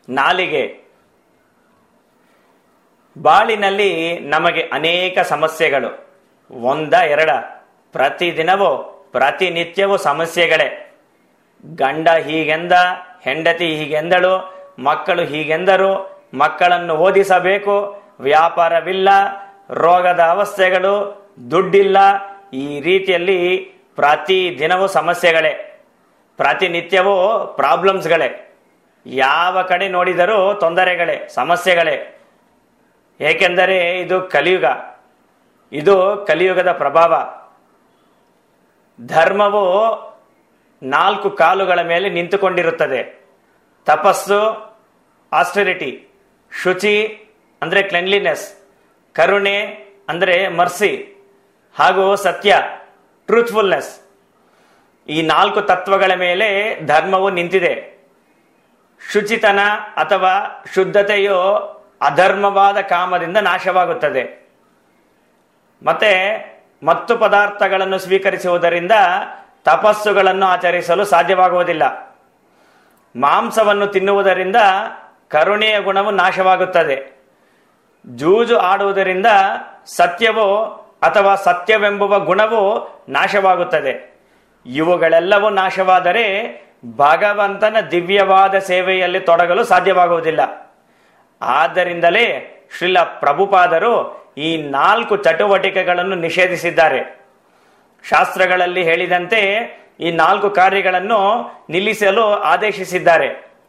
ನಾಲಿಗೆ ಬಾಳಿನಲ್ಲಿ ನಮಗೆ ಅನೇಕ ಸಮಸ್ಯೆಗಳು ಒಂದ ಎರಡ ಪ್ರತಿದಿನವೂ ಪ್ರತಿನಿತ್ಯವೂ ಸಮಸ್ಯೆಗಳೇ ಗಂಡ ಹೀಗೆಂದ ಹೆಂಡತಿ ಹೀಗೆಂದಳು ಮಕ್ಕಳು ಹೀಗೆಂದರು ಮಕ್ಕಳನ್ನು ಓದಿಸಬೇಕು ವ್ಯಾಪಾರವಿಲ್ಲ ರೋಗದ ಅವಸ್ಥೆಗಳು ದುಡ್ಡಿಲ್ಲ ಈ ರೀತಿಯಲ್ಲಿ ಪ್ರತಿ ದಿನವೂ ಸಮಸ್ಯೆಗಳೇ ಪ್ರತಿನಿತ್ಯವೂ ಪ್ರಾಬ್ಲಮ್ಸ್ಗಳೇ ಯಾವ ಕಡೆ ನೋಡಿದರೂ ತೊಂದರೆಗಳೇ ಸಮಸ್ಯೆಗಳೇ ಏಕೆಂದರೆ ಇದು ಕಲಿಯುಗ ಇದು ಕಲಿಯುಗದ ಪ್ರಭಾವ ಧರ್ಮವು ನಾಲ್ಕು ಕಾಲುಗಳ ಮೇಲೆ ನಿಂತುಕೊಂಡಿರುತ್ತದೆ ತಪಸ್ಸು ಆಸ್ಟರಿಟಿ ಶುಚಿ ಅಂದರೆ ಕ್ಲೆನ್ಲಿನೆಸ್ ಕರುಣೆ ಅಂದರೆ ಮರ್ಸಿ ಹಾಗೂ ಸತ್ಯ ಟ್ರೂತ್ಫುಲ್ನೆಸ್ ಈ ನಾಲ್ಕು ತತ್ವಗಳ ಮೇಲೆ ಧರ್ಮವು ನಿಂತಿದೆ ಶುಚಿತನ ಅಥವಾ ಶುದ್ಧತೆಯು ಅಧರ್ಮವಾದ ಕಾಮದಿಂದ ನಾಶವಾಗುತ್ತದೆ ಮತ್ತೆ ಮತ್ತು ಪದಾರ್ಥಗಳನ್ನು ಸ್ವೀಕರಿಸುವುದರಿಂದ ತಪಸ್ಸುಗಳನ್ನು ಆಚರಿಸಲು ಸಾಧ್ಯವಾಗುವುದಿಲ್ಲ ಮಾಂಸವನ್ನು ತಿನ್ನುವುದರಿಂದ ಕರುಣೆಯ ಗುಣವು ನಾಶವಾಗುತ್ತದೆ ಜೂಜು ಆಡುವುದರಿಂದ ಸತ್ಯವು ಅಥವಾ ಸತ್ಯವೆಂಬುವ ಗುಣವು ನಾಶವಾಗುತ್ತದೆ ಇವುಗಳೆಲ್ಲವೂ ನಾಶವಾದರೆ ಭಗವಂತನ ದಿವ್ಯವಾದ ಸೇವೆಯಲ್ಲಿ ತೊಡಗಲು ಸಾಧ್ಯವಾಗುವುದಿಲ್ಲ ಆದ್ದರಿಂದಲೇ ಶ್ರೀಲ ಪ್ರಭುಪಾದರು ಈ ನಾಲ್ಕು ಚಟುವಟಿಕೆಗಳನ್ನು ನಿಷೇಧಿಸಿದ್ದಾರೆ ಶಾಸ್ತ್ರಗಳಲ್ಲಿ ಹೇಳಿದಂತೆ ಈ ನಾಲ್ಕು ಕಾರ್ಯಗಳನ್ನು ನಿಲ್ಲಿಸಲು ಆದೇಶಿಸಿದ್ದಾರೆ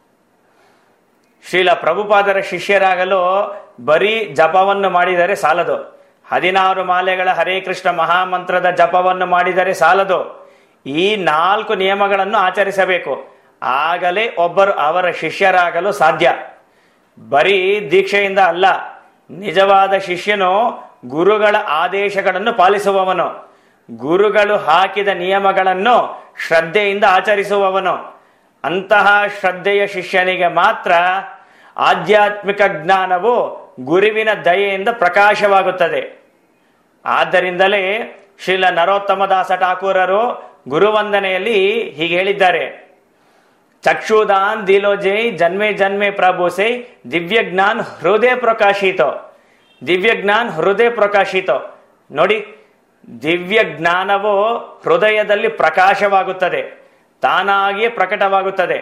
ಶ್ರೀಲ ಪ್ರಭುಪಾದರ ಶಿಷ್ಯರಾಗಲು ಬರೀ ಜಪವನ್ನು ಮಾಡಿದರೆ ಸಾಲದು ಹದಿನಾರು ಮಾಲೆಗಳ ಹರೇ ಕೃಷ್ಣ ಮಹಾಮಂತ್ರದ ಜಪವನ್ನು ಮಾಡಿದರೆ ಸಾಲದು ಈ ನಾಲ್ಕು ನಿಯಮಗಳನ್ನು ಆಚರಿಸಬೇಕು ಆಗಲೇ ಒಬ್ಬರು ಅವರ ಶಿಷ್ಯರಾಗಲು ಸಾಧ್ಯ ಬರೀ ದೀಕ್ಷೆಯಿಂದ ಅಲ್ಲ ನಿಜವಾದ ಶಿಷ್ಯನು ಗುರುಗಳ ಆದೇಶಗಳನ್ನು ಪಾಲಿಸುವವನು ಗುರುಗಳು ಹಾಕಿದ ನಿಯಮಗಳನ್ನು ಶ್ರದ್ಧೆಯಿಂದ ಆಚರಿಸುವವನು ಅಂತಹ ಶ್ರದ್ಧೆಯ ಶಿಷ್ಯನಿಗೆ ಮಾತ್ರ ಆಧ್ಯಾತ್ಮಿಕ ಜ್ಞಾನವು ಗುರುವಿನ ದಯೆಯಿಂದ ಪ್ರಕಾಶವಾಗುತ್ತದೆ ಆದ್ದರಿಂದಲೇ ಶ್ರೀಲ ನರೋತ್ತಮದಾಸ ಠಾಕೂರರು ಗುರುವಂದನೆಯಲ್ಲಿ ಹೀಗೆ ಹೇಳಿದ್ದಾರೆ ಚಕ್ಷುದಾನ್ ದಿಲೋಜೈ ಜನ್ಮೆ ಜನ್ಮೆ ಪ್ರಭು ಸೈ ದಿವ್ಯ ಜ್ಞಾನ್ ಹೃದಯ ಪ್ರಕಾಶಿತೋ ದಿವ್ಯ ಜ್ಞಾನ್ ಹೃದಯ ಪ್ರಕಾಶಿತೋ ನೋಡಿ ದಿವ್ಯ ಜ್ಞಾನವು ಹೃದಯದಲ್ಲಿ ಪ್ರಕಾಶವಾಗುತ್ತದೆ ತಾನಾಗಿಯೇ ಪ್ರಕಟವಾಗುತ್ತದೆ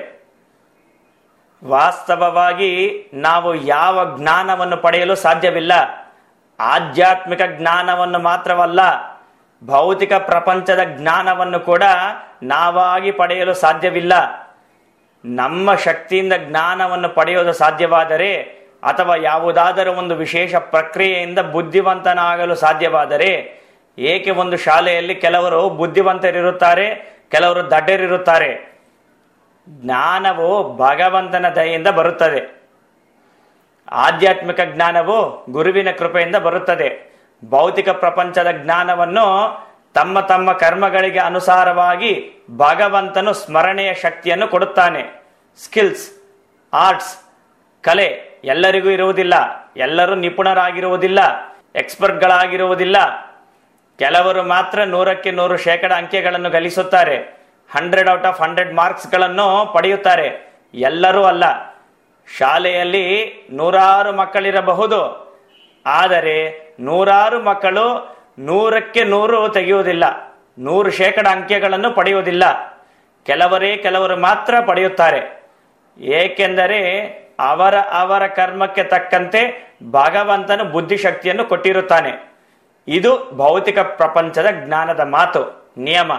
ವಾಸ್ತವವಾಗಿ ನಾವು ಯಾವ ಜ್ಞಾನವನ್ನು ಪಡೆಯಲು ಸಾಧ್ಯವಿಲ್ಲ ಆಧ್ಯಾತ್ಮಿಕ ಜ್ಞಾನವನ್ನು ಮಾತ್ರವಲ್ಲ ಭೌತಿಕ ಪ್ರಪಂಚದ ಜ್ಞಾನವನ್ನು ಕೂಡ ನಾವಾಗಿ ಪಡೆಯಲು ಸಾಧ್ಯವಿಲ್ಲ ನಮ್ಮ ಶಕ್ತಿಯಿಂದ ಜ್ಞಾನವನ್ನು ಪಡೆಯೋದು ಸಾಧ್ಯವಾದರೆ ಅಥವಾ ಯಾವುದಾದರೂ ಒಂದು ವಿಶೇಷ ಪ್ರಕ್ರಿಯೆಯಿಂದ ಬುದ್ಧಿವಂತನಾಗಲು ಸಾಧ್ಯವಾದರೆ ಏಕೆ ಒಂದು ಶಾಲೆಯಲ್ಲಿ ಕೆಲವರು ಬುದ್ಧಿವಂತರಿರುತ್ತಾರೆ ಕೆಲವರು ದಡ್ಡರಿರುತ್ತಾರೆ ಜ್ಞಾನವು ಭಗವಂತನ ದಯೆಯಿಂದ ಬರುತ್ತದೆ ಆಧ್ಯಾತ್ಮಿಕ ಜ್ಞಾನವು ಗುರುವಿನ ಕೃಪೆಯಿಂದ ಬರುತ್ತದೆ ಭೌತಿಕ ಪ್ರಪಂಚದ ಜ್ಞಾನವನ್ನು ತಮ್ಮ ತಮ್ಮ ಕರ್ಮಗಳಿಗೆ ಅನುಸಾರವಾಗಿ ಭಗವಂತನು ಸ್ಮರಣೆಯ ಶಕ್ತಿಯನ್ನು ಕೊಡುತ್ತಾನೆ ಸ್ಕಿಲ್ಸ್ ಆರ್ಟ್ಸ್ ಕಲೆ ಎಲ್ಲರಿಗೂ ಇರುವುದಿಲ್ಲ ಎಲ್ಲರೂ ನಿಪುಣರಾಗಿರುವುದಿಲ್ಲ ಎಕ್ಸ್ಪರ್ಟ್ಗಳಾಗಿರುವುದಿಲ್ಲ ಕೆಲವರು ಮಾತ್ರ ನೂರಕ್ಕೆ ನೂರು ಶೇಕಡ ಅಂಕೆಗಳನ್ನು ಗಳಿಸುತ್ತಾರೆ ಹಂಡ್ರೆಡ್ ಔಟ್ ಆಫ್ ಹಂಡ್ರೆಡ್ ಮಾರ್ಕ್ಸ್ಗಳನ್ನು ಪಡೆಯುತ್ತಾರೆ ಎಲ್ಲರೂ ಅಲ್ಲ ಶಾಲೆಯಲ್ಲಿ ನೂರಾರು ಮಕ್ಕಳಿರಬಹುದು ಆದರೆ ನೂರಾರು ಮಕ್ಕಳು ನೂರಕ್ಕೆ ನೂರು ತೆಗೆಯುವುದಿಲ್ಲ ನೂರು ಶೇಕಡ ಅಂಕೆಗಳನ್ನು ಪಡೆಯುವುದಿಲ್ಲ ಕೆಲವರೇ ಕೆಲವರು ಮಾತ್ರ ಪಡೆಯುತ್ತಾರೆ ಏಕೆಂದರೆ ಅವರ ಅವರ ಕರ್ಮಕ್ಕೆ ತಕ್ಕಂತೆ ಭಗವಂತನು ಬುದ್ಧಿಶಕ್ತಿಯನ್ನು ಕೊಟ್ಟಿರುತ್ತಾನೆ ಇದು ಭೌತಿಕ ಪ್ರಪಂಚದ ಜ್ಞಾನದ ಮಾತು ನಿಯಮ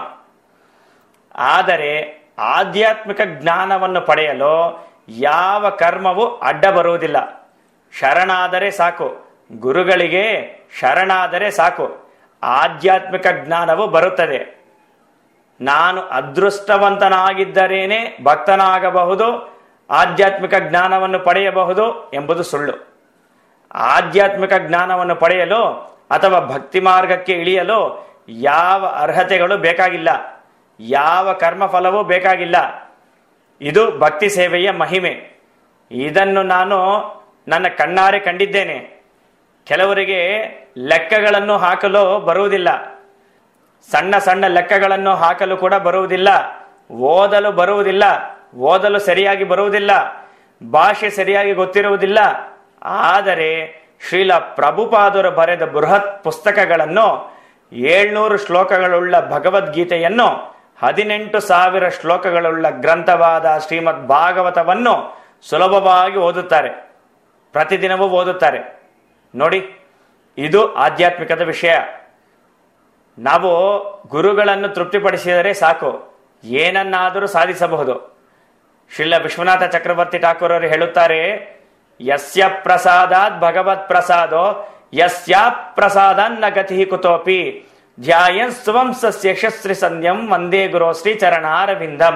ಆದರೆ ಆಧ್ಯಾತ್ಮಿಕ ಜ್ಞಾನವನ್ನು ಪಡೆಯಲು ಯಾವ ಕರ್ಮವು ಅಡ್ಡ ಬರುವುದಿಲ್ಲ ಶರಣಾದರೆ ಸಾಕು ಗುರುಗಳಿಗೆ ಶರಣಾದರೆ ಸಾಕು ಆಧ್ಯಾತ್ಮಿಕ ಜ್ಞಾನವು ಬರುತ್ತದೆ ನಾನು ಅದೃಷ್ಟವಂತನಾಗಿದ್ದರೇನೆ ಭಕ್ತನಾಗಬಹುದು ಆಧ್ಯಾತ್ಮಿಕ ಜ್ಞಾನವನ್ನು ಪಡೆಯಬಹುದು ಎಂಬುದು ಸುಳ್ಳು ಆಧ್ಯಾತ್ಮಿಕ ಜ್ಞಾನವನ್ನು ಪಡೆಯಲು ಅಥವಾ ಭಕ್ತಿ ಮಾರ್ಗಕ್ಕೆ ಇಳಿಯಲು ಯಾವ ಅರ್ಹತೆಗಳು ಬೇಕಾಗಿಲ್ಲ ಯಾವ ಕರ್ಮಫಲವೂ ಬೇಕಾಗಿಲ್ಲ ಇದು ಭಕ್ತಿ ಸೇವೆಯ ಮಹಿಮೆ ಇದನ್ನು ನಾನು ನನ್ನ ಕಣ್ಣಾರೆ ಕಂಡಿದ್ದೇನೆ ಕೆಲವರಿಗೆ ಲೆಕ್ಕಗಳನ್ನು ಹಾಕಲು ಬರುವುದಿಲ್ಲ ಸಣ್ಣ ಸಣ್ಣ ಲೆಕ್ಕಗಳನ್ನು ಹಾಕಲು ಕೂಡ ಬರುವುದಿಲ್ಲ ಓದಲು ಬರುವುದಿಲ್ಲ ಓದಲು ಸರಿಯಾಗಿ ಬರುವುದಿಲ್ಲ ಭಾಷೆ ಸರಿಯಾಗಿ ಗೊತ್ತಿರುವುದಿಲ್ಲ ಆದರೆ ಶ್ರೀಲ ಪ್ರಭುಪಾದರು ಬರೆದ ಬೃಹತ್ ಪುಸ್ತಕಗಳನ್ನು ಏಳ್ನೂರು ಶ್ಲೋಕಗಳುಳ್ಳ ಭಗವದ್ಗೀತೆಯನ್ನು ಹದಿನೆಂಟು ಸಾವಿರ ಶ್ಲೋಕಗಳುಳ್ಳ ಗ್ರಂಥವಾದ ಶ್ರೀಮದ್ ಭಾಗವತವನ್ನು ಸುಲಭವಾಗಿ ಓದುತ್ತಾರೆ ಪ್ರತಿದಿನವೂ ಓದುತ್ತಾರೆ ನೋಡಿ ಇದು ಆಧ್ಯಾತ್ಮಿಕದ ವಿಷಯ ನಾವು ಗುರುಗಳನ್ನು ತೃಪ್ತಿಪಡಿಸಿದರೆ ಸಾಕು ಏನನ್ನಾದರೂ ಸಾಧಿಸಬಹುದು ಶಿಲ್ಲ ವಿಶ್ವನಾಥ ಚಕ್ರವರ್ತಿ ಠಾಕೂರ್ ಅವರು ಹೇಳುತ್ತಾರೆ ಯಸ್ಯ ಪ್ರಸಾದಾತ್ ಭಗವತ್ ಪ್ರಸಾದೋ ಯಸ್ಯ ಪ್ರಸಾದನ್ನ ಗತಿ ಕುತೋಪಿ ಧ್ಯಾಯನ್ ಸ್ವಂ ಸಸ್ಯ ಯಶಸ್ವಿ ಸಂಧ್ಯಂ ವಂದೇ ಗುರು ಶ್ರೀ ಚರಣಾರವಿಂದಂ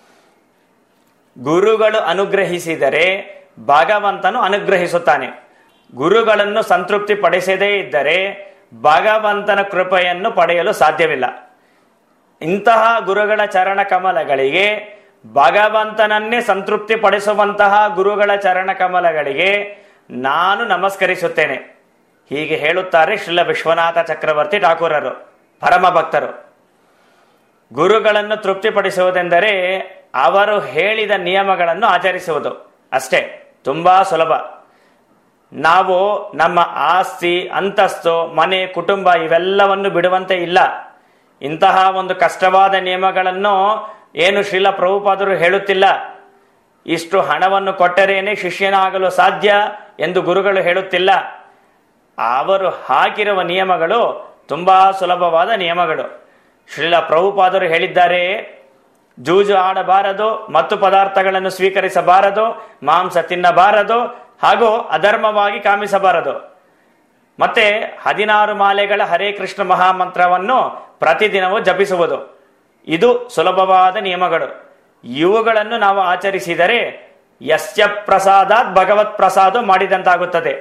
ಗುರುಗಳು ಅನುಗ್ರಹಿಸಿದರೆ ಭಗವಂತನು ಅನುಗ್ರಹಿಸುತ್ತಾನೆ ಗುರುಗಳನ್ನು ಸಂತೃಪ್ತಿ ಪಡಿಸದೇ ಇದ್ದರೆ ಭಗವಂತನ ಕೃಪೆಯನ್ನು ಪಡೆಯಲು ಸಾಧ್ಯವಿಲ್ಲ ಇಂತಹ ಗುರುಗಳ ಚರಣ ಕಮಲಗಳಿಗೆ ಭಗವಂತನನ್ನೇ ಸಂತೃಪ್ತಿ ಪಡಿಸುವಂತಹ ಗುರುಗಳ ಚರಣ ಕಮಲಗಳಿಗೆ ನಾನು ನಮಸ್ಕರಿಸುತ್ತೇನೆ ಹೀಗೆ ಹೇಳುತ್ತಾರೆ ಶ್ರೀಲ ವಿಶ್ವನಾಥ ಚಕ್ರವರ್ತಿ ಠಾಕೂರರು ಪರಮ ಭಕ್ತರು ಗುರುಗಳನ್ನು ತೃಪ್ತಿಪಡಿಸುವುದೆಂದರೆ ಅವರು ಹೇಳಿದ ನಿಯಮಗಳನ್ನು ಆಚರಿಸುವುದು ಅಷ್ಟೇ ತುಂಬಾ ಸುಲಭ ನಾವು ನಮ್ಮ ಆಸ್ತಿ ಅಂತಸ್ತು ಮನೆ ಕುಟುಂಬ ಇವೆಲ್ಲವನ್ನು ಬಿಡುವಂತೆ ಇಲ್ಲ ಇಂತಹ ಒಂದು ಕಷ್ಟವಾದ ನಿಯಮಗಳನ್ನು ಏನು ಶ್ರೀಲ ಪ್ರಭುಪಾದರು ಹೇಳುತ್ತಿಲ್ಲ ಇಷ್ಟು ಹಣವನ್ನು ಕೊಟ್ಟರೇನೆ ಶಿಷ್ಯನಾಗಲು ಸಾಧ್ಯ ಎಂದು ಗುರುಗಳು ಹೇಳುತ್ತಿಲ್ಲ ಅವರು ಹಾಕಿರುವ ನಿಯಮಗಳು ತುಂಬಾ ಸುಲಭವಾದ ನಿಯಮಗಳು ಶ್ರೀಲ ಪ್ರಭುಪಾದರು ಹೇಳಿದ್ದಾರೆ ಜೂಜು ಆಡಬಾರದು ಮತ್ತು ಪದಾರ್ಥಗಳನ್ನು ಸ್ವೀಕರಿಸಬಾರದು ಮಾಂಸ ತಿನ್ನಬಾರದು ಹಾಗೂ ಅಧರ್ಮವಾಗಿ ಕಾಮಿಸಬಾರದು ಮತ್ತೆ ಹದಿನಾರು ಮಾಲೆಗಳ ಹರೇ ಕೃಷ್ಣ ಮಹಾಮಂತ್ರವನ್ನು ಪ್ರತಿದಿನವೂ ಜಪಿಸುವುದು ಇದು ಸುಲಭವಾದ ನಿಯಮಗಳು ಇವುಗಳನ್ನು ನಾವು ಆಚರಿಸಿದರೆ ಯಸ್ಯ ಪ್ರಸಾದಾತ್ ಭಗವತ್ ಪ್ರಸಾದ ಮಾಡಿದಂತಾಗುತ್ತದೆ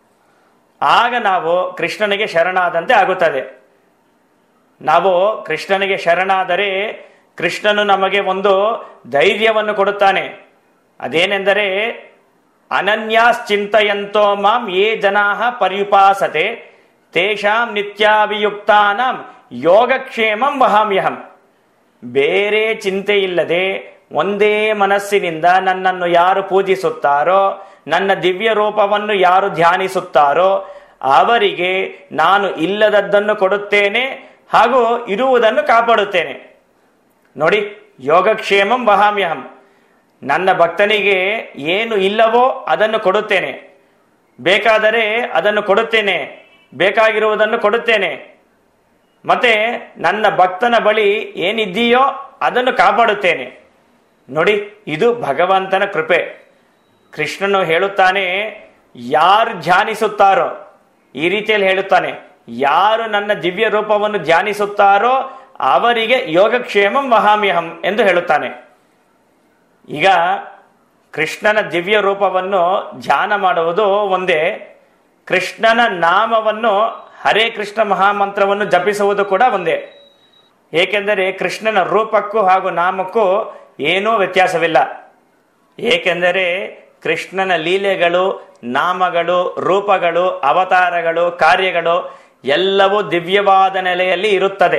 ಆಗ ನಾವು ಕೃಷ್ಣನಿಗೆ ಶರಣಾದಂತೆ ಆಗುತ್ತದೆ ನಾವು ಕೃಷ್ಣನಿಗೆ ಶರಣಾದರೆ ಕೃಷ್ಣನು ನಮಗೆ ಒಂದು ಧೈರ್ಯವನ್ನು ಕೊಡುತ್ತಾನೆ ಅದೇನೆಂದರೆ ಅನನ್ಯಾಶ್ಚಿಂತಯಂತೋ ಮಾಂ ಯೇ ಜನಾಹ ಪರ್ಯುಪಾಸತೆ ತೇಷಾಂ ನಿತ್ಯಾಭಿಯುಕ್ತಾನಾಂ ಯೋಗಕ್ಷೇಮಂ ವಹಾಮ್ಯಹಂ ಬೇರೆ ಚಿಂತೆ ಇಲ್ಲದೆ ಒಂದೇ ಮನಸ್ಸಿನಿಂದ ನನ್ನನ್ನು ಯಾರು ಪೂಜಿಸುತ್ತಾರೋ ನನ್ನ ದಿವ್ಯ ರೂಪವನ್ನು ಯಾರು ಧ್ಯಾನಿಸುತ್ತಾರೋ ಅವರಿಗೆ ನಾನು ಇಲ್ಲದದ್ದನ್ನು ಕೊಡುತ್ತೇನೆ ಹಾಗೂ ಇರುವುದನ್ನು ಕಾಪಾಡುತ್ತೇನೆ ನೋಡಿ ಯೋಗಕ್ಷೇಮಂ ವಹಾಮ್ಯಹಂ ನನ್ನ ಭಕ್ತನಿಗೆ ಏನು ಇಲ್ಲವೋ ಅದನ್ನು ಕೊಡುತ್ತೇನೆ ಬೇಕಾದರೆ ಅದನ್ನು ಕೊಡುತ್ತೇನೆ ಬೇಕಾಗಿರುವುದನ್ನು ಕೊಡುತ್ತೇನೆ ಮತ್ತೆ ನನ್ನ ಭಕ್ತನ ಬಳಿ ಏನಿದ್ದೀಯೋ ಅದನ್ನು ಕಾಪಾಡುತ್ತೇನೆ ನೋಡಿ ಇದು ಭಗವಂತನ ಕೃಪೆ ಕೃಷ್ಣನು ಹೇಳುತ್ತಾನೆ ಯಾರು ಧ್ಯಾನಿಸುತ್ತಾರೋ ಈ ರೀತಿಯಲ್ಲಿ ಹೇಳುತ್ತಾನೆ ಯಾರು ನನ್ನ ದಿವ್ಯ ರೂಪವನ್ನು ಧ್ಯಾನಿಸುತ್ತಾರೋ ಅವರಿಗೆ ಯೋಗಕ್ಷೇಮಂ ವಹಾಮ್ಯಹಂ ಎಂದು ಹೇಳುತ್ತಾನೆ ಈಗ ಕೃಷ್ಣನ ದಿವ್ಯ ರೂಪವನ್ನು ಧ್ಯಾನ ಮಾಡುವುದು ಒಂದೇ ಕೃಷ್ಣನ ನಾಮವನ್ನು ಹರೇ ಕೃಷ್ಣ ಮಹಾಮಂತ್ರವನ್ನು ಜಪಿಸುವುದು ಕೂಡ ಒಂದೇ ಏಕೆಂದರೆ ಕೃಷ್ಣನ ರೂಪಕ್ಕೂ ಹಾಗೂ ನಾಮಕ್ಕೂ ಏನೂ ವ್ಯತ್ಯಾಸವಿಲ್ಲ ಏಕೆಂದರೆ ಕೃಷ್ಣನ ಲೀಲೆಗಳು ನಾಮಗಳು ರೂಪಗಳು ಅವತಾರಗಳು ಕಾರ್ಯಗಳು ಎಲ್ಲವೂ ದಿವ್ಯವಾದ ನೆಲೆಯಲ್ಲಿ ಇರುತ್ತದೆ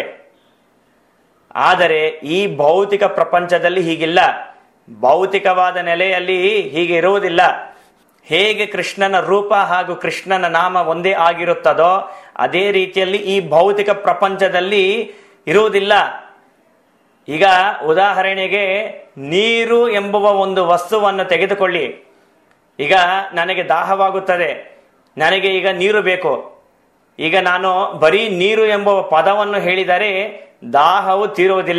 ಆದರೆ ಈ ಭೌತಿಕ ಪ್ರಪಂಚದಲ್ಲಿ ಹೀಗಿಲ್ಲ ಭೌತಿಕವಾದ ನೆಲೆಯಲ್ಲಿ ಹೀಗೆ ಇರುವುದಿಲ್ಲ ಹೇಗೆ ಕೃಷ್ಣನ ರೂಪ ಹಾಗೂ ಕೃಷ್ಣನ ನಾಮ ಒಂದೇ ಆಗಿರುತ್ತದೋ ಅದೇ ರೀತಿಯಲ್ಲಿ ಈ ಭೌತಿಕ ಪ್ರಪಂಚದಲ್ಲಿ ಇರುವುದಿಲ್ಲ ಈಗ ಉದಾಹರಣೆಗೆ ನೀರು ಎಂಬುವ ಒಂದು ವಸ್ತುವನ್ನು ತೆಗೆದುಕೊಳ್ಳಿ ಈಗ ನನಗೆ ದಾಹವಾಗುತ್ತದೆ ನನಗೆ ಈಗ ನೀರು ಬೇಕು ಈಗ ನಾನು ಬರೀ ನೀರು ಎಂಬುವ ಪದವನ್ನು ಹೇಳಿದರೆ ದಾಹವು ತೀರುವುದಿಲ್ಲ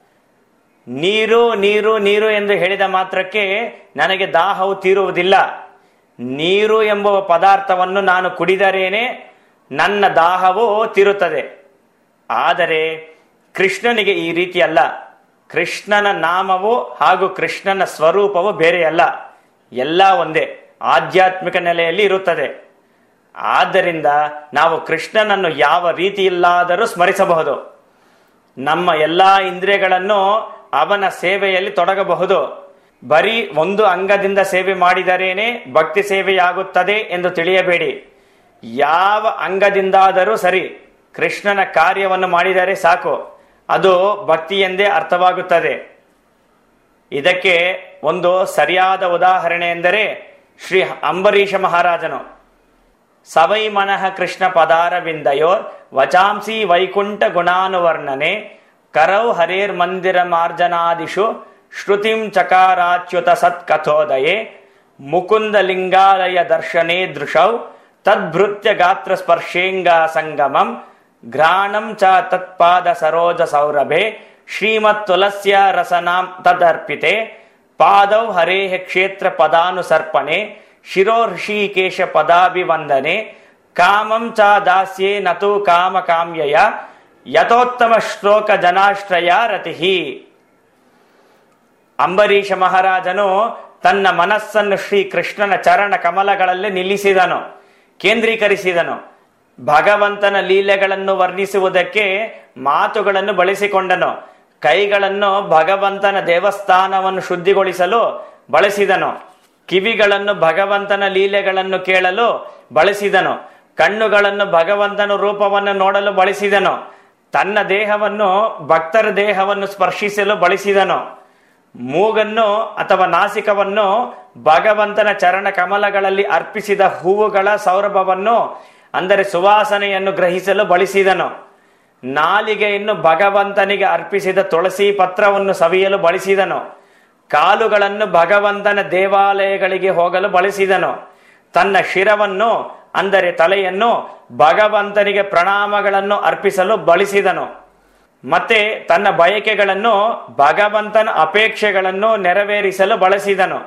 ನೀರು ನೀರು ನೀರು ಎಂದು ಹೇಳಿದ ಮಾತ್ರಕ್ಕೆ ನನಗೆ ದಾಹವು ತೀರುವುದಿಲ್ಲ ನೀರು ಎಂಬುವ ಪದಾರ್ಥವನ್ನು ನಾನು ಕುಡಿದರೇನೆ ನನ್ನ ದಾಹವು ತೀರುತ್ತದೆ ಆದರೆ ಕೃಷ್ಣನಿಗೆ ಈ ರೀತಿ ಅಲ್ಲ ಕೃಷ್ಣನ ನಾಮವು ಹಾಗೂ ಕೃಷ್ಣನ ಸ್ವರೂಪವು ಬೇರೆಯಲ್ಲ ಎಲ್ಲ ಒಂದೇ ಆಧ್ಯಾತ್ಮಿಕ ನೆಲೆಯಲ್ಲಿ ಇರುತ್ತದೆ ಆದ್ದರಿಂದ ನಾವು ಕೃಷ್ಣನನ್ನು ಯಾವ ರೀತಿಯಿಲ್ಲಾದರೂ ಸ್ಮರಿಸಬಹುದು ನಮ್ಮ ಎಲ್ಲಾ ಇಂದ್ರಿಯಗಳನ್ನು ಅವನ ಸೇವೆಯಲ್ಲಿ ತೊಡಗಬಹುದು ಬರೀ ಒಂದು ಅಂಗದಿಂದ ಸೇವೆ ಮಾಡಿದರೇನೆ ಭಕ್ತಿ ಸೇವೆಯಾಗುತ್ತದೆ ಎಂದು ತಿಳಿಯಬೇಡಿ ಯಾವ ಅಂಗದಿಂದಾದರೂ ಸರಿ ಕೃಷ್ಣನ ಕಾರ್ಯವನ್ನು ಮಾಡಿದರೆ ಸಾಕು ಅದು ಭಕ್ತಿ ಎಂದೇ ಅರ್ಥವಾಗುತ್ತದೆ ಇದಕ್ಕೆ ಒಂದು ಸರಿಯಾದ ಉದಾಹರಣೆ ಎಂದರೆ ಶ್ರೀ ಅಂಬರೀಷ ಮಹಾರಾಜನು ಸವೈ ಮನಃ ಕೃಷ್ಣ ಪದಾರವಿಂದಯೋರ್ ವಚಾಂಸಿ ವೈಕುಂಠ ಗುಣಾನುವರ್ಣನೆ ಕರೌ ಹರೇರ್ ಮಂದಿರ ಮಾರ್ಜನಾದಿಷು ಶ್ರುತಿಂ ಚಕಾರಾಚ್ಯುತ ಸತ್ಕಥೋದಯೇ ಮುಕುಂದ ಲಿಂಗಾಲಯ ದರ್ಶನೇ ದೃಶೌ ತದ್ಭೃತ್ಯ ಗಾತ್ರ ಸ್ಪರ್ಶೇಂಗ ಸಂಗಮಂ ಘ್ರಾಣಂ ಚ ತತ್ಪಾದ ಸರೋಜ ಸೌರಭೆ ಶ್ರೀಮತ್ ತುಲಸ್ಯ ರಸನಾಂ ತದರ್ಪಿತೆ ಪಾದೌ ಹರೇಹ ಕ್ಷೇತ್ರ ಪದಾನುಸರ್ಪಣೆ ಶಿರೋ ಋಷಿಕೇಶ ಪದಾಭಿವಂದನೆ ಕಾಮಂ ಚ ದಾಸ್ಯೇ ನತು ಕಾಮ ಕಾಮ್ಯಯ ಯಥೋತ್ತಮ ಶ್ಲೋಕ ಜನಾಶ್ರಯ ರತಿಹಿ ಅಂಬರೀಷ ಮಹಾರಾಜನು ತನ್ನ ಮನಸ್ಸನ್ನು ಶ್ರೀ ಕೃಷ್ಣನ ಚರಣ ಕಮಲಗಳಲ್ಲಿ ನಿಲ್ಲಿಸಿದನು ಕೇಂದ್ರೀಕರಿಸಿದನು ಭಗವಂತನ ಲೀಲೆಗಳನ್ನು ವರ್ಣಿಸುವುದಕ್ಕೆ ಮಾತುಗಳನ್ನು ಬಳಸಿಕೊಂಡನು ಕೈಗಳನ್ನು ಭಗವಂತನ ದೇವಸ್ಥಾನವನ್ನು ಶುದ್ಧಿಗೊಳಿಸಲು ಬಳಸಿದನು ಕಿವಿಗಳನ್ನು ಭಗವಂತನ ಲೀಲೆಗಳನ್ನು ಕೇಳಲು ಬಳಸಿದನು ಕಣ್ಣುಗಳನ್ನು ಭಗವಂತನ ರೂಪವನ್ನು ನೋಡಲು ಬಳಸಿದನು ತನ್ನ ದೇಹವನ್ನು ಭಕ್ತರ ದೇಹವನ್ನು ಸ್ಪರ್ಶಿಸಲು ಬಳಸಿದನು ಮೂಗನ್ನು ಅಥವಾ ನಾಸಿಕವನ್ನು ಭಗವಂತನ ಚರಣ ಕಮಲಗಳಲ್ಲಿ ಅರ್ಪಿಸಿದ ಹೂವುಗಳ ಸೌರಭವನ್ನು ಅಂದರೆ ಸುವಾಸನೆಯನ್ನು ಗ್ರಹಿಸಲು ಬಳಸಿದನು ನಾಲಿಗೆಯನ್ನು ಭಗವಂತನಿಗೆ ಅರ್ಪಿಸಿದ ತುಳಸಿ ಪತ್ರವನ್ನು ಸವಿಯಲು ಬಳಸಿದನು ಕಾಲುಗಳನ್ನು ಭಗವಂತನ ದೇವಾಲಯಗಳಿಗೆ ಹೋಗಲು ಬಳಸಿದನು ತನ್ನ ಶಿರವನ್ನು ಅಂದರೆ ತಲೆಯನ್ನು ಭಗವಂತನಿಗೆ ಪ್ರಣಾಮಗಳನ್ನು ಅರ್ಪಿಸಲು ಬಳಸಿದನು ಮತ್ತೆ ತನ್ನ ಬಯಕೆಗಳನ್ನು ಭಗವಂತನ ಅಪೇಕ್ಷೆಗಳನ್ನು ನೆರವೇರಿಸಲು ಬಳಸಿದನು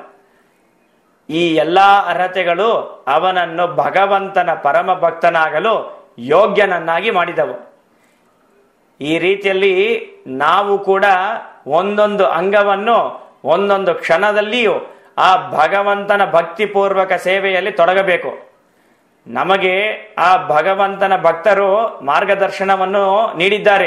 ಈ ಎಲ್ಲಾ ಅರ್ಹತೆಗಳು ಅವನನ್ನು ಭಗವಂತನ ಪರಮ ಭಕ್ತನಾಗಲು ಯೋಗ್ಯನನ್ನಾಗಿ ಮಾಡಿದವು ಈ ರೀತಿಯಲ್ಲಿ ನಾವು ಕೂಡ ಒಂದೊಂದು ಅಂಗವನ್ನು ಒಂದೊಂದು ಕ್ಷಣದಲ್ಲಿಯೂ ಆ ಭಗವಂತನ ಭಕ್ತಿಪೂರ್ವಕ ಸೇವೆಯಲ್ಲಿ ತೊಡಗಬೇಕು ನಮಗೆ ಆ ಭಗವಂತನ ಭಕ್ತರು ಮಾರ್ಗದರ್ಶನವನ್ನು ನೀಡಿದ್ದಾರೆ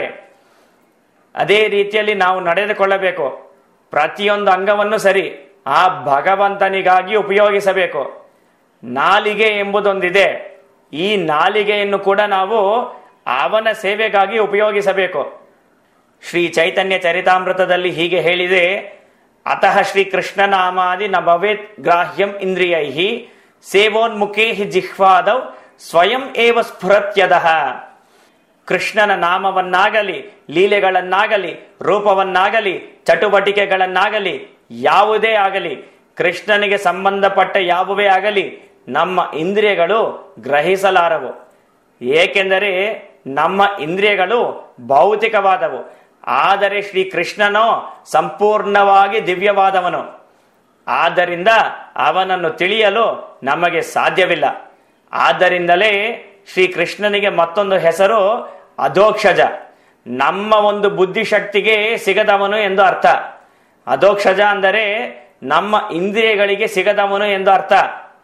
ಅದೇ ರೀತಿಯಲ್ಲಿ ನಾವು ನಡೆದುಕೊಳ್ಳಬೇಕು ಪ್ರತಿಯೊಂದು ಅಂಗವನ್ನು ಸರಿ ಆ ಭಗವಂತನಿಗಾಗಿ ಉಪಯೋಗಿಸಬೇಕು ನಾಲಿಗೆ ಎಂಬುದೊಂದಿದೆ ಈ ನಾಲಿಗೆಯನ್ನು ಕೂಡ ನಾವು ಅವನ ಸೇವೆಗಾಗಿ ಉಪಯೋಗಿಸಬೇಕು ಶ್ರೀ ಚೈತನ್ಯ ಚರಿತಾಮೃತದಲ್ಲಿ ಹೀಗೆ ಹೇಳಿದೆ ಅತಃ ಶ್ರೀ ಕೃಷ್ಣ ನಾಮಾದಿ ನ ಭವೇತ್ ಗ್ರಾಹ್ಯಂ ಇಂದ್ರಿಯೈ ಸೇವೋನ್ಮುಖೇ ಜಿಹ್ವಾದವ್ ಸ್ವಯಂ ಏವ ಸ್ಫುರತ್ಯದಃ ಕೃಷ್ಣನ ನಾಮವನ್ನಾಗಲಿ ಲೀಲೆಗಳನ್ನಾಗಲಿ ರೂಪವನ್ನಾಗಲಿ ಚಟುವಟಿಕೆಗಳನ್ನಾಗಲಿ ಯಾವುದೇ ಆಗಲಿ ಕೃಷ್ಣನಿಗೆ ಸಂಬಂಧಪಟ್ಟ ಯಾವುವೇ ಆಗಲಿ ನಮ್ಮ ಇಂದ್ರಿಯಗಳು ಗ್ರಹಿಸಲಾರವು ಏಕೆಂದರೆ ನಮ್ಮ ಇಂದ್ರಿಯಗಳು ಭೌತಿಕವಾದವು ಆದರೆ ಶ್ರೀ ಕೃಷ್ಣನೋ ಸಂಪೂರ್ಣವಾಗಿ ದಿವ್ಯವಾದವನು ಆದ್ದರಿಂದ ಅವನನ್ನು ತಿಳಿಯಲು ನಮಗೆ ಸಾಧ್ಯವಿಲ್ಲ ಆದ್ದರಿಂದಲೇ ಶ್ರೀ ಕೃಷ್ಣನಿಗೆ ಮತ್ತೊಂದು ಹೆಸರು ಅಧೋಕ್ಷಜ ನಮ್ಮ ಒಂದು ಬುದ್ಧಿಶಕ್ತಿಗೆ ಸಿಗದವನು ಎಂದು ಅರ್ಥ ಅಧೋಕ್ಷಜ ಅಂದರೆ ನಮ್ಮ ಇಂದ್ರಿಯಗಳಿಗೆ ಸಿಗದವನು ಎಂದು ಅರ್ಥ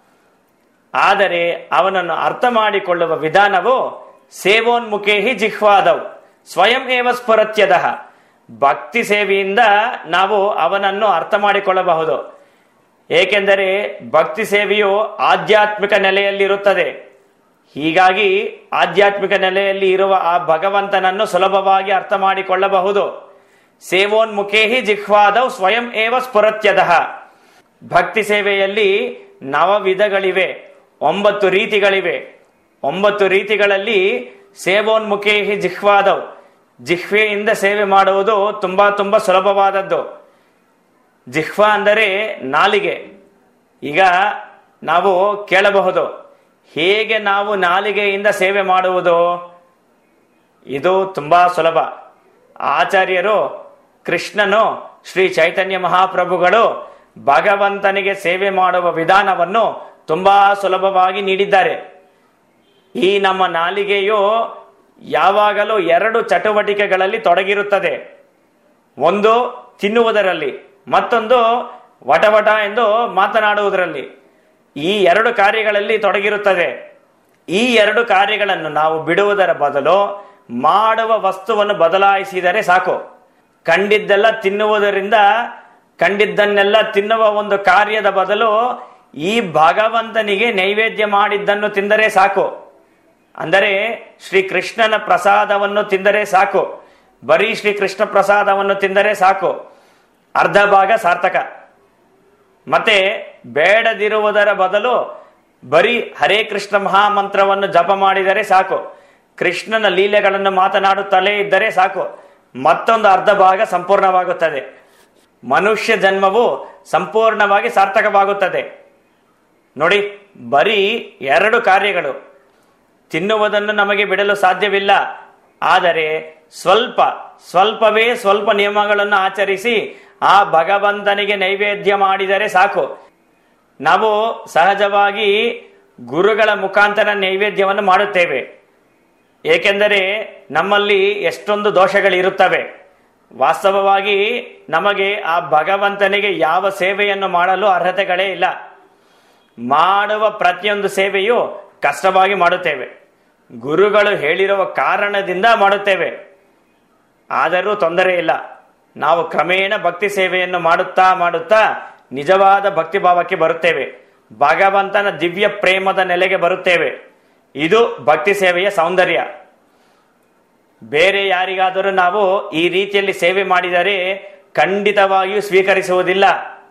ಆದರೆ ಅವನನ್ನು ಅರ್ಥ ಮಾಡಿಕೊಳ್ಳುವ ವಿಧಾನವು ಸೇವೋನ್ಮುಖೇಹಿ ಜಿಹ್ವಾದವು ಸ್ವಯಂ ಏವ ಸ್ಫುರತ್ಯದ ಭಕ್ತಿ ಸೇವೆಯಿಂದ ನಾವು ಅವನನ್ನು ಅರ್ಥ ಮಾಡಿಕೊಳ್ಳಬಹುದು ಏಕೆಂದರೆ ಭಕ್ತಿ ಸೇವೆಯು ಆಧ್ಯಾತ್ಮಿಕ ನೆಲೆಯಲ್ಲಿರುತ್ತದೆ ಹೀಗಾಗಿ ಆಧ್ಯಾತ್ಮಿಕ ನೆಲೆಯಲ್ಲಿ ಇರುವ ಆ ಭಗವಂತನನ್ನು ಸುಲಭವಾಗಿ ಅರ್ಥ ಮಾಡಿಕೊಳ್ಳಬಹುದು ಸೇವೋನ್ಮುಖೇಹಿ ಜಿಹ್ವಾದವ್ ಸ್ವಯಂ ಏವ ಸ್ಫುರತ್ಯದ ಭಕ್ತಿ ಸೇವೆಯಲ್ಲಿ ನವ ವಿಧಗಳಿವೆ ಒಂಬತ್ತು ರೀತಿಗಳಿವೆ ಒಂಬತ್ತು ರೀತಿಗಳಲ್ಲಿ ಸೇವೋನ್ಮುಖೇಹಿ ಜಿಹ್ವಾದವ್ ಜಿಹ್ವೆಯಿಂದ ಸೇವೆ ಮಾಡುವುದು ತುಂಬಾ ತುಂಬಾ ಸುಲಭವಾದದ್ದು ಜಿಹ್ವ ಅಂದರೆ ನಾಲಿಗೆ ಈಗ ನಾವು ಕೇಳಬಹುದು ಹೇಗೆ ನಾವು ನಾಲಿಗೆಯಿಂದ ಸೇವೆ ಮಾಡುವುದು ಇದು ತುಂಬಾ ಸುಲಭ ಆಚಾರ್ಯರು ಕೃಷ್ಣನು ಶ್ರೀ ಚೈತನ್ಯ ಮಹಾಪ್ರಭುಗಳು ಭಗವಂತನಿಗೆ ಸೇವೆ ಮಾಡುವ ವಿಧಾನವನ್ನು ತುಂಬಾ ಸುಲಭವಾಗಿ ನೀಡಿದ್ದಾರೆ ಈ ನಮ್ಮ ನಾಲಿಗೆಯು ಯಾವಾಗಲೂ ಎರಡು ಚಟುವಟಿಕೆಗಳಲ್ಲಿ ತೊಡಗಿರುತ್ತದೆ ಒಂದು ತಿನ್ನುವುದರಲ್ಲಿ ಮತ್ತೊಂದು ವಟವಟ ಎಂದು ಮಾತನಾಡುವುದರಲ್ಲಿ ಈ ಎರಡು ಕಾರ್ಯಗಳಲ್ಲಿ ತೊಡಗಿರುತ್ತದೆ ಈ ಎರಡು ಕಾರ್ಯಗಳನ್ನು ನಾವು ಬಿಡುವುದರ ಬದಲು ಮಾಡುವ ವಸ್ತುವನ್ನು ಬದಲಾಯಿಸಿದರೆ ಸಾಕು ಕಂಡಿದ್ದೆಲ್ಲ ತಿನ್ನುವುದರಿಂದ ಕಂಡಿದ್ದನ್ನೆಲ್ಲ ತಿನ್ನುವ ಒಂದು ಕಾರ್ಯದ ಬದಲು ಈ ಭಗವಂತನಿಗೆ ನೈವೇದ್ಯ ಮಾಡಿದ್ದನ್ನು ತಿಂದರೆ ಸಾಕು ಅಂದರೆ ಶ್ರೀ ಕೃಷ್ಣನ ಪ್ರಸಾದವನ್ನು ತಿಂದರೆ ಸಾಕು ಬರೀ ಶ್ರೀ ಕೃಷ್ಣ ಪ್ರಸಾದವನ್ನು ತಿಂದರೆ ಸಾಕು ಅರ್ಧ ಭಾಗ ಸಾರ್ಥಕ ಮತ್ತೆ ಬೇಡದಿರುವುದರ ಬದಲು ಬರೀ ಹರೇ ಕೃಷ್ಣ ಮಹಾಮಂತ್ರವನ್ನು ಜಪ ಮಾಡಿದರೆ ಸಾಕು ಕೃಷ್ಣನ ಲೀಲೆಗಳನ್ನು ಮಾತನಾಡುತ್ತಲೇ ಇದ್ದರೆ ಸಾಕು ಮತ್ತೊಂದು ಅರ್ಧ ಭಾಗ ಸಂಪೂರ್ಣವಾಗುತ್ತದೆ ಮನುಷ್ಯ ಜನ್ಮವು ಸಂಪೂರ್ಣವಾಗಿ ಸಾರ್ಥಕವಾಗುತ್ತದೆ ನೋಡಿ ಬರೀ ಎರಡು ಕಾರ್ಯಗಳು ತಿನ್ನುವುದನ್ನು ನಮಗೆ ಬಿಡಲು ಸಾಧ್ಯವಿಲ್ಲ ಆದರೆ ಸ್ವಲ್ಪ ಸ್ವಲ್ಪವೇ ಸ್ವಲ್ಪ ನಿಯಮಗಳನ್ನು ಆಚರಿಸಿ ಆ ಭಗವಂತನಿಗೆ ನೈವೇದ್ಯ ಮಾಡಿದರೆ ಸಾಕು ನಾವು ಸಹಜವಾಗಿ ಗುರುಗಳ ಮುಖಾಂತರ ನೈವೇದ್ಯವನ್ನು ಮಾಡುತ್ತೇವೆ ಏಕೆಂದರೆ ನಮ್ಮಲ್ಲಿ ಎಷ್ಟೊಂದು ದೋಷಗಳಿರುತ್ತವೆ ವಾಸ್ತವವಾಗಿ ನಮಗೆ ಆ ಭಗವಂತನಿಗೆ ಯಾವ ಸೇವೆಯನ್ನು ಮಾಡಲು ಅರ್ಹತೆಗಳೇ ಇಲ್ಲ ಮಾಡುವ ಪ್ರತಿಯೊಂದು ಸೇವೆಯು ಕಷ್ಟವಾಗಿ ಮಾಡುತ್ತೇವೆ ಗುರುಗಳು ಹೇಳಿರುವ ಕಾರಣದಿಂದ ಮಾಡುತ್ತೇವೆ ಆದರೂ ತೊಂದರೆ ಇಲ್ಲ ನಾವು ಕ್ರಮೇಣ ಭಕ್ತಿ ಸೇವೆಯನ್ನು ಮಾಡುತ್ತಾ ಮಾಡುತ್ತಾ ನಿಜವಾದ ಭಕ್ತಿ ಭಾವಕ್ಕೆ ಬರುತ್ತೇವೆ ಭಗವಂತನ ದಿವ್ಯ ಪ್ರೇಮದ ನೆಲೆಗೆ ಬರುತ್ತೇವೆ ಇದು ಭಕ್ತಿ ಸೇವೆಯ ಸೌಂದರ್ಯ ಬೇರೆ ಯಾರಿಗಾದರೂ ನಾವು ಈ ರೀತಿಯಲ್ಲಿ ಸೇವೆ ಮಾಡಿದರೆ ಖಂಡಿತವಾಗಿಯೂ ಸ್ವೀಕರಿಸುವುದಿಲ್ಲ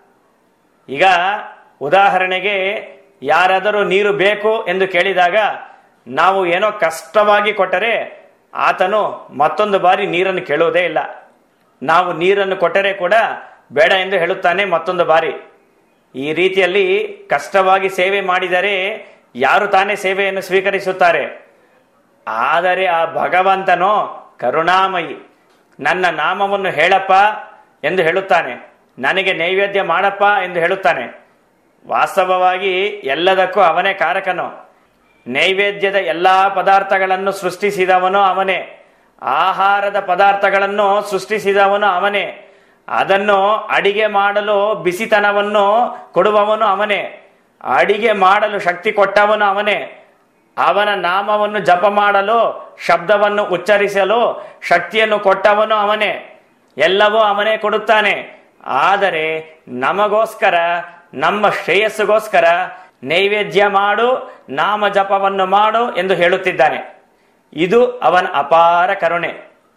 ಈಗ ಉದಾಹರಣೆಗೆ ಯಾರಾದರೂ ನೀರು ಬೇಕು ಎಂದು ಕೇಳಿದಾಗ ನಾವು ಏನೋ ಕಷ್ಟವಾಗಿ ಕೊಟ್ಟರೆ ಆತನು ಮತ್ತೊಂದು ಬಾರಿ ನೀರನ್ನು ಕೇಳುವುದೇ ಇಲ್ಲ ನಾವು ನೀರನ್ನು ಕೊಟ್ಟರೆ ಕೂಡ ಬೇಡ ಎಂದು ಹೇಳುತ್ತಾನೆ ಮತ್ತೊಂದು ಬಾರಿ ಈ ರೀತಿಯಲ್ಲಿ ಕಷ್ಟವಾಗಿ ಸೇವೆ ಮಾಡಿದರೆ ಯಾರು ತಾನೇ ಸೇವೆಯನ್ನು ಸ್ವೀಕರಿಸುತ್ತಾರೆ ಆದರೆ ಆ ಭಗವಂತನೋ ಕರುಣಾಮಯಿ ನನ್ನ ನಾಮವನ್ನು ಹೇಳಪ್ಪ ಎಂದು ಹೇಳುತ್ತಾನೆ ನನಗೆ ನೈವೇದ್ಯ ಮಾಡಪ್ಪ ಎಂದು ಹೇಳುತ್ತಾನೆ ವಾಸ್ತವವಾಗಿ ಎಲ್ಲದಕ್ಕೂ ಅವನೇ ಕಾರಕನು ನೈವೇದ್ಯದ ಎಲ್ಲಾ ಪದಾರ್ಥಗಳನ್ನು ಸೃಷ್ಟಿಸಿದವನು ಅವನೇ ಆಹಾರದ ಪದಾರ್ಥಗಳನ್ನು ಸೃಷ್ಟಿಸಿದವನು ಅವನೇ ಅದನ್ನು ಅಡಿಗೆ ಮಾಡಲು ಬಿಸಿತನವನ್ನು ಕೊಡುವವನು ಅವನೇ ಅಡಿಗೆ ಮಾಡಲು ಶಕ್ತಿ ಕೊಟ್ಟವನು ಅವನೇ ಅವನ ನಾಮವನ್ನು ಜಪ ಮಾಡಲು ಶಬ್ದವನ್ನು ಉಚ್ಚರಿಸಲು ಶಕ್ತಿಯನ್ನು ಕೊಟ್ಟವನು ಅವನೇ ಎಲ್ಲವೂ ಅವನೇ ಕೊಡುತ್ತಾನೆ ಆದರೆ ನಮಗೋಸ್ಕರ ನಮ್ಮ ಶ್ರೇಯಸ್ಸಿಗೋಸ್ಕರ ನೈವೇದ್ಯ ಮಾಡು ನಾಮ ಜಪವನ್ನು ಮಾಡು ಎಂದು ಹೇಳುತ್ತಿದ್ದಾನೆ ಇದು ಅವನ ಅಪಾರ ಕರುಣೆ